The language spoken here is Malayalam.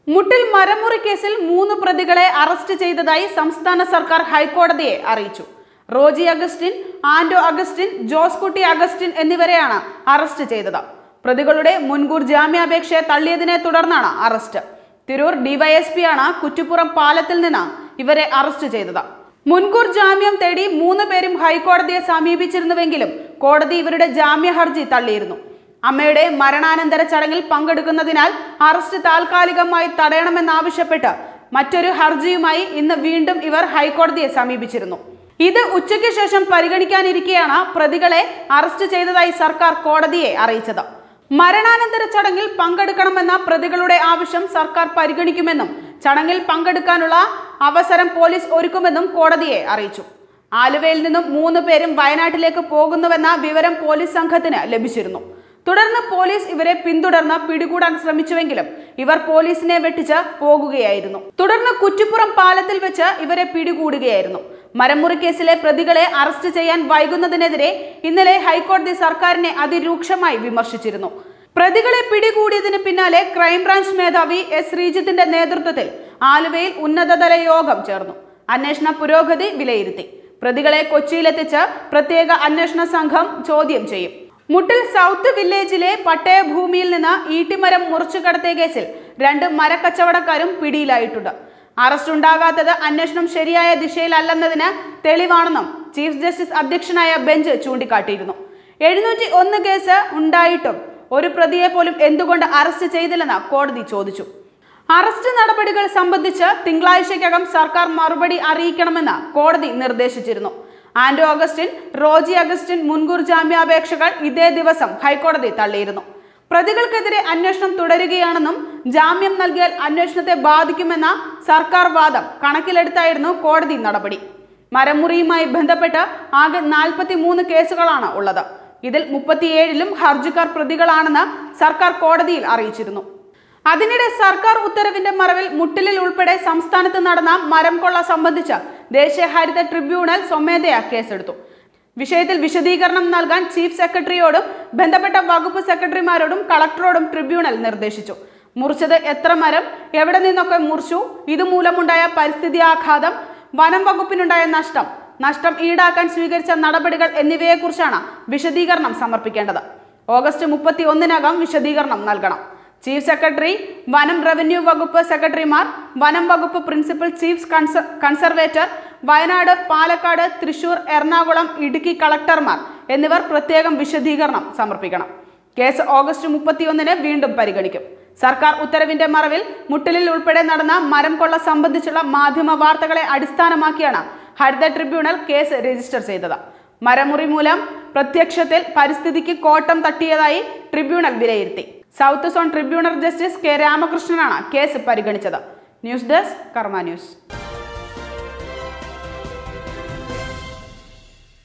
മുട്ടിൽ മരമുറി കേസിൽ മൂന്ന് പ്രതികളെ അറസ്റ്റ് ചെയ്തതായി സംസ്ഥാന സർക്കാർ ഹൈക്കോടതിയെ അറിയിച്ചു റോജി അഗസ്റ്റിൻ ആൻഡോ അഗസ്റ്റിൻ ജോസ് കുട്ടി അഗസ്റ്റിൻ എന്നിവരെയാണ് അറസ്റ്റ് ചെയ്തത് പ്രതികളുടെ മുൻകൂർ ജാമ്യാപേക്ഷയെ തള്ളിയതിനെ തുടർന്നാണ് അറസ്റ്റ് തിരൂർ ഡിവൈഎസ്പി ആണ് കുറ്റിപ്പുറം പാലത്തിൽ നിന്ന് ഇവരെ അറസ്റ്റ് ചെയ്തത് മുൻകൂർ ജാമ്യം തേടി മൂന്ന് പേരും ഹൈക്കോടതിയെ സമീപിച്ചിരുന്നുവെങ്കിലും കോടതി ഇവരുടെ ജാമ്യ ഹർജി തള്ളിയിരുന്നു അമ്മയുടെ മരണാനന്തര ചടങ്ങിൽ പങ്കെടുക്കുന്നതിനാൽ അറസ്റ്റ് താൽക്കാലികമായി തടയണമെന്നാവശ്യപ്പെട്ട് മറ്റൊരു ഹർജിയുമായി ഇന്ന് വീണ്ടും ഇവർ ഹൈക്കോടതിയെ സമീപിച്ചിരുന്നു ഇത് ഉച്ചയ്ക്ക് ശേഷം പരിഗണിക്കാനിരിക്കെയാണ് പ്രതികളെ അറസ്റ്റ് ചെയ്തതായി സർക്കാർ കോടതിയെ അറിയിച്ചത് മരണാനന്തര ചടങ്ങിൽ പങ്കെടുക്കണമെന്ന പ്രതികളുടെ ആവശ്യം സർക്കാർ പരിഗണിക്കുമെന്നും ചടങ്ങിൽ പങ്കെടുക്കാനുള്ള അവസരം പോലീസ് ഒരുക്കുമെന്നും കോടതിയെ അറിയിച്ചു ആലുവയിൽ നിന്നും മൂന്ന് പേരും വയനാട്ടിലേക്ക് പോകുന്നുവെന്ന വിവരം പോലീസ് സംഘത്തിന് ലഭിച്ചിരുന്നു തുടർന്ന് പോലീസ് ഇവരെ പിന്തുടർന്ന് പിടികൂടാൻ ശ്രമിച്ചുവെങ്കിലും ഇവർ പോലീസിനെ വെട്ടിച്ച് പോകുകയായിരുന്നു തുടർന്ന് കുറ്റിപ്പുറം പാലത്തിൽ വെച്ച് ഇവരെ പിടികൂടുകയായിരുന്നു മരമുറി കേസിലെ പ്രതികളെ അറസ്റ്റ് ചെയ്യാൻ വൈകുന്നതിനെതിരെ ഇന്നലെ ഹൈക്കോടതി സർക്കാരിനെ അതിരൂക്ഷമായി വിമർശിച്ചിരുന്നു പ്രതികളെ പിടികൂടിയതിന് പിന്നാലെ ക്രൈംബ്രാഞ്ച് മേധാവി എസ് ശ്രീജിത്തിന്റെ നേതൃത്വത്തിൽ ആലുവയിൽ ഉന്നതതല യോഗം ചേർന്നു അന്വേഷണ പുരോഗതി വിലയിരുത്തി പ്രതികളെ കൊച്ചിയിലെത്തിച്ച് പ്രത്യേക അന്വേഷണ സംഘം ചോദ്യം ചെയ്യും മുട്ടിൽ സൗത്ത് വില്ലേജിലെ പട്ടയഭൂമിയിൽ നിന്ന് ഈട്ടിമരം മുറിച്ചു കടത്തിയ കേസിൽ രണ്ട് മരക്കച്ചവടക്കാരും പിടിയിലായിട്ടുണ്ട് അറസ്റ്റ് ഉണ്ടാകാത്തത് അന്വേഷണം ശരിയായ ദിശയിലല്ലെന്നതിന് തെളിവാണെന്നും ചീഫ് ജസ്റ്റിസ് അധ്യക്ഷനായ ബെഞ്ച് ചൂണ്ടിക്കാട്ടിയിരുന്നു എഴുന്നൂറ്റി ഒന്ന് കേസ് ഉണ്ടായിട്ടും ഒരു പ്രതിയെ പോലും എന്തുകൊണ്ട് അറസ്റ്റ് ചെയ്തില്ലെന്ന് കോടതി ചോദിച്ചു അറസ്റ്റ് നടപടികൾ സംബന്ധിച്ച് തിങ്കളാഴ്ചയ്ക്കകം സർക്കാർ മറുപടി അറിയിക്കണമെന്ന് കോടതി നിർദ്ദേശിച്ചിരുന്നു ആൻഡോ അഗസ്റ്റിൻ റോജി അഗസ്റ്റിൻ മുൻകൂർ ജാമ്യാപേക്ഷകൾ ഇതേ ദിവസം ഹൈക്കോടതി തള്ളിയിരുന്നു പ്രതികൾക്കെതിരെ അന്വേഷണം തുടരുകയാണെന്നും ജാമ്യം നൽകിയാൽ അന്വേഷണത്തെ ബാധിക്കുമെന്ന സർക്കാർ വാദം കണക്കിലെടുത്തായിരുന്നു കോടതി നടപടി മരമുറിയുമായി ബന്ധപ്പെട്ട് ആകെ നാൽപ്പത്തി മൂന്ന് കേസുകളാണ് ഉള്ളത് ഇതിൽ മുപ്പത്തിയേഴിലും ഹർജിക്കാർ പ്രതികളാണെന്ന് സർക്കാർ കോടതിയിൽ അറിയിച്ചിരുന്നു അതിനിടെ സർക്കാർ ഉത്തരവിന്റെ മറവിൽ മുട്ടിലിൽ ഉൾപ്പെടെ സംസ്ഥാനത്ത് നടന്ന മരം കൊള്ള സംബന്ധിച്ച് ദേശീയ ഹരിത ട്രിബ്യൂണൽ സ്വമേധയാ കേസെടുത്തു വിഷയത്തിൽ വിശദീകരണം നൽകാൻ ചീഫ് സെക്രട്ടറിയോടും ബന്ധപ്പെട്ട വകുപ്പ് സെക്രട്ടറിമാരോടും കളക്ടറോടും ട്രിബ്യൂണൽ നിർദ്ദേശിച്ചു മുറിച്ചത് എത്ര മരം എവിടെ നിന്നൊക്കെ മുറിച്ചു ഇതുമൂലമുണ്ടായ പരിസ്ഥിതി ആഘാതം വനം വകുപ്പിനുണ്ടായ നഷ്ടം നഷ്ടം ഈടാക്കാൻ സ്വീകരിച്ച നടപടികൾ എന്നിവയെക്കുറിച്ചാണ് വിശദീകരണം സമർപ്പിക്കേണ്ടത് ഓഗസ്റ്റ് മുപ്പത്തി ഒന്നിനകം വിശദീകരണം നൽകണം ചീഫ് സെക്രട്ടറി വനം റവന്യൂ വകുപ്പ് സെക്രട്ടറിമാർ വനം വകുപ്പ് പ്രിൻസിപ്പൽ ചീഫ് കൺസ കൺസർവേറ്റർ വയനാട് പാലക്കാട് തൃശൂർ എറണാകുളം ഇടുക്കി കളക്ടർമാർ എന്നിവർ പ്രത്യേകം വിശദീകരണം സമർപ്പിക്കണം കേസ് ഓഗസ്റ്റ് മുപ്പത്തിയൊന്നിന് വീണ്ടും പരിഗണിക്കും സർക്കാർ ഉത്തരവിന്റെ മറവിൽ മുട്ടലിൽ ഉൾപ്പെടെ നടന്ന മരം കൊള്ള സംബന്ധിച്ചുള്ള മാധ്യമ വാർത്തകളെ അടിസ്ഥാനമാക്കിയാണ് ഹരിത ട്രിബ്യൂണൽ കേസ് രജിസ്റ്റർ ചെയ്തത് മരമുറി മൂലം പ്രത്യക്ഷത്തിൽ പരിസ്ഥിതിക്ക് കോട്ടം തട്ടിയതായി ട്രിബ്യൂണൽ വിലയിരുത്തി south zone tribunal justice K രാമകൃഷ്ണനാണ് കേസ് പരിഗണിച്ചത് ന്യൂസ് ഡെസ്ക് കർമ്മ ന്യൂസ്